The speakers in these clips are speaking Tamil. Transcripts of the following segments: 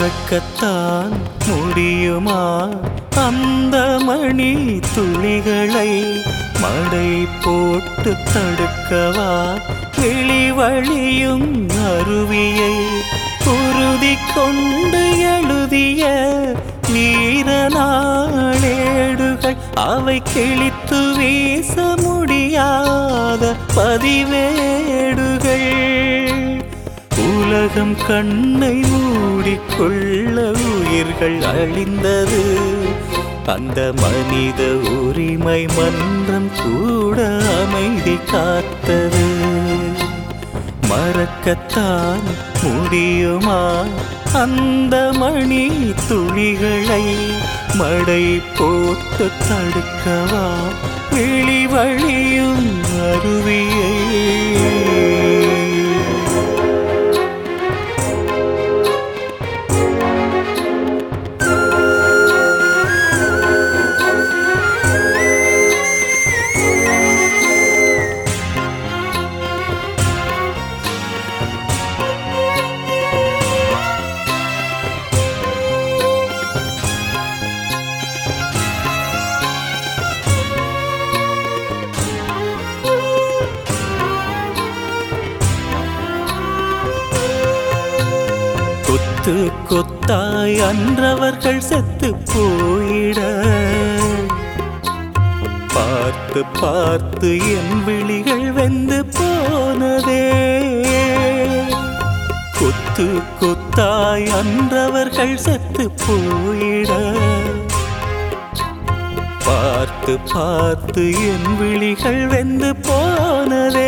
மறக்கத்தான் முடியுமா அந்த மணி துளிகளை மடை போட்டு தடுக்கவா வெளி வழியும் அருவியை உறுதி கொண்டு எழுதிய வீரநாளேடுகள் அவை கிழித்து வீச முடியாத பதிவேடுகள் உலகம் கண்ணை மூடிக்கொள்ள உயிர்கள் அழிந்தது அந்த மனித உரிமை மன்றம் கூட அமைதி காத்தது மறக்கத்தான் முடியுமா அந்த மணி துளிகளை மடை போட்டு தடுக்கவா வெளி வழியும் அருவியை கொத்து கொத்தாய் அன்றவர்கள் செத்து போயிட பார்த்து பார்த்து என் விழிகள் வெந்து போனதே கொத்து கொத்தாய் அன்றவர்கள் செத்து போயிட பார்த்து பார்த்து என் விழிகள் வெந்து போனதே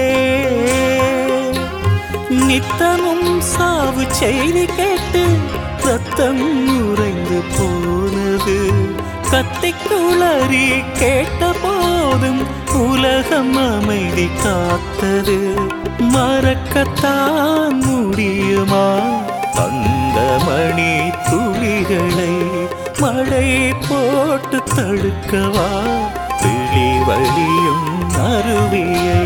நித்தமும் சாவு செய்தி கேட்டு ரத்தம் உறைந்து போனது கத்தி குளறி கேட்ட போதும் உலகம் அமைதி காத்தது மறக்கத்தான் முடியுமா அந்த மணி துளிகளை மழை போட்டு தடுக்கவா விழி வழியும் அருவியை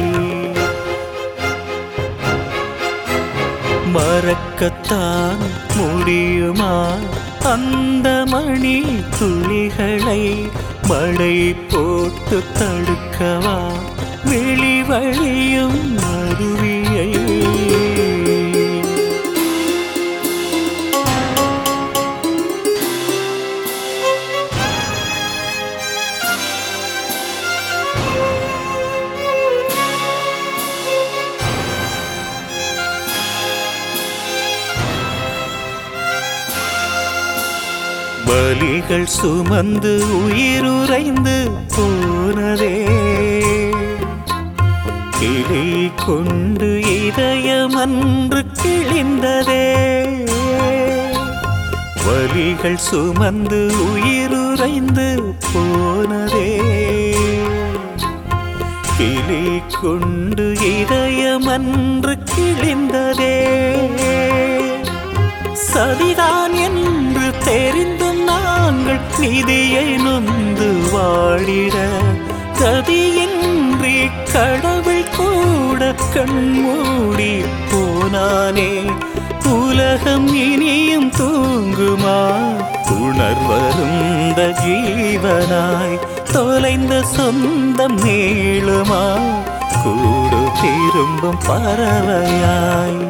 மறக்கத்தான் முடியுமா அந்த மணி துளிகளை மழை போட்டு தடுக்கவா வெளி வழியும் அருவியை பலிகள் சுமந்து உயிருரைந்து போனதே கிளி கொண்டு இதயமன்று கிழிந்ததே வலிகள் சுமந்து உயிருரைந்து போனதே கிளி கொண்டு இதயமன்று கிழிந்ததே சதிதான் என்று தெரிந்தும் நாங்கள் நிதியை நொந்து வாழிட கதியின்றி கடவுள் கூட கண்மூடி போனானே உலகம் இனியும் தூங்குமா உணர்வருந்த ஜீவனாய் தொலைந்த சொந்தம் மேலுமா கூடு திரும்பும் பறவையாய்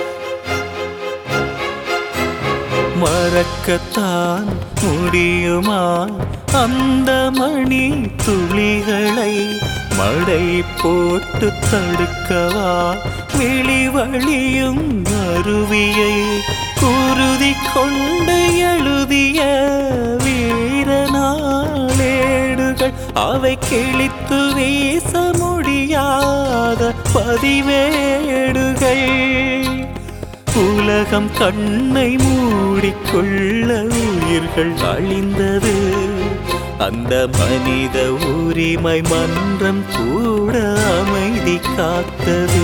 மறக்கத்தான் முடியுமா அந்த மணி துளிகளை மழை போட்டு தடுக்கவா வெளி வழியும் அருவியை குருதி கொண்டு எழுதிய வீரநாளேடுகள் அவை கிழித்து வீச முடியாத பதிவேடுகள் உலகம் கண்ணை மூடிக்கொள்ள உயிர்கள் அழிந்தது அந்த மனித உரிமை மன்றம் கூட அமைதி காத்தது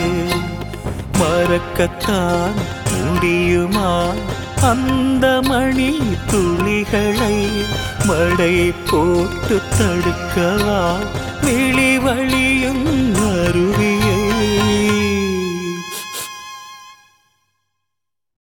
மறக்கத்தான் முடியுமா அந்த மணி துளிகளை மடை போட்டு தடுக்கவா வெளி வழியும்